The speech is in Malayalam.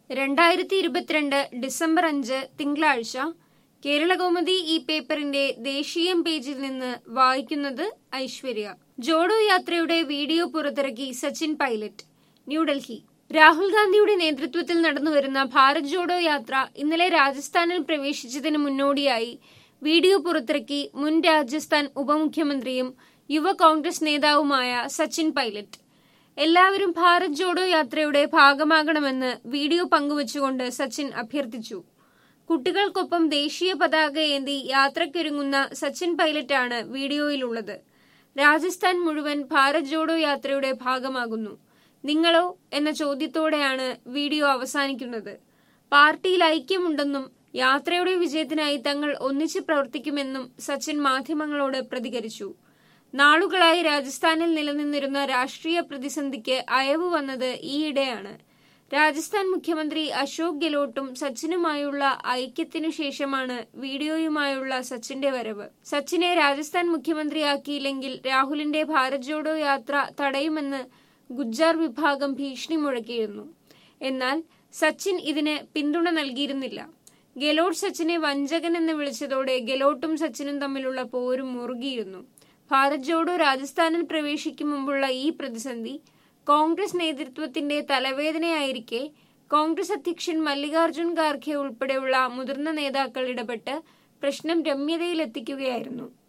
രണ്ടായിരത്തി ഇരുപത്തിരണ്ട് ഡിസംബർ അഞ്ച് തിങ്കളാഴ്ച കേരളകൗമുദി ഈ പേപ്പറിന്റെ ദേശീയം പേജിൽ നിന്ന് വായിക്കുന്നത് ഐശ്വര്യ ജോഡോ യാത്രയുടെ വീഡിയോ പുറത്തിറക്കി സച്ചിൻ പൈലറ്റ് ന്യൂഡൽഹി രാഹുൽ ഗാന്ധിയുടെ നേതൃത്വത്തിൽ നടന്നുവരുന്ന ഭാരത് ജോഡോ യാത്ര ഇന്നലെ രാജസ്ഥാനിൽ പ്രവേശിച്ചതിന് മുന്നോടിയായി വീഡിയോ പുറത്തിറക്കി മുൻ രാജസ്ഥാൻ ഉപമുഖ്യമന്ത്രിയും യുവ കോൺഗ്രസ് നേതാവുമായ സച്ചിൻ പൈലറ്റ് എല്ലാവരും ഭാരത് ജോഡോ യാത്രയുടെ ഭാഗമാകണമെന്ന് വീഡിയോ പങ്കുവച്ചുകൊണ്ട് സച്ചിൻ അഭ്യർത്ഥിച്ചു കുട്ടികൾക്കൊപ്പം ദേശീയ പതാക ഏന്തി യാത്രയ്ക്കൊരുങ്ങുന്ന സച്ചിൻ പൈലറ്റാണ് വീഡിയോയിലുള്ളത് രാജസ്ഥാൻ മുഴുവൻ ഭാരത് ജോഡോ യാത്രയുടെ ഭാഗമാകുന്നു നിങ്ങളോ എന്ന ചോദ്യത്തോടെയാണ് വീഡിയോ അവസാനിക്കുന്നത് പാർട്ടിയിൽ ഐക്യമുണ്ടെന്നും യാത്രയുടെ വിജയത്തിനായി തങ്ങൾ ഒന്നിച്ച് പ്രവർത്തിക്കുമെന്നും സച്ചിൻ മാധ്യമങ്ങളോട് പ്രതികരിച്ചു നാളുകളായി രാജസ്ഥാനിൽ നിലനിന്നിരുന്ന രാഷ്ട്രീയ പ്രതിസന്ധിക്ക് അയവ് വന്നത് ഈയിടെയാണ് രാജസ്ഥാൻ മുഖ്യമന്ത്രി അശോക് ഗെലോട്ടും സച്ചിനുമായുള്ള ഐക്യത്തിനു ശേഷമാണ് വീഡിയോയുമായുള്ള സച്ചിന്റെ വരവ് സച്ചിനെ രാജസ്ഥാൻ മുഖ്യമന്ത്രിയാക്കിയില്ലെങ്കിൽ രാഹുലിന്റെ ഭാരത് ജോഡോ യാത്ര തടയുമെന്ന് ഗുജ്ജാർ വിഭാഗം ഭീഷണി മുഴക്കിയിരുന്നു എന്നാൽ സച്ചിൻ ഇതിന് പിന്തുണ നൽകിയിരുന്നില്ല ഗെലോട്ട് സച്ചിനെ വഞ്ചകൻ എന്ന് വിളിച്ചതോടെ ഗെലോട്ടും സച്ചിനും തമ്മിലുള്ള പോരും മുറുകിയിരുന്നു ഭാരത് ജോഡോ രാജസ്ഥാനിൽ പ്രവേശിക്കും മുമ്പുള്ള ഈ പ്രതിസന്ധി കോൺഗ്രസ് നേതൃത്വത്തിന്റെ തലവേദനയായിരിക്കെ കോൺഗ്രസ് അധ്യക്ഷൻ മല്ലികാർജുൻ ഖാർഖെ ഉൾപ്പെടെയുള്ള മുതിർന്ന നേതാക്കൾ ഇടപെട്ട് പ്രശ്നം രമ്യതയിലെത്തിക്കുകയായിരുന്നു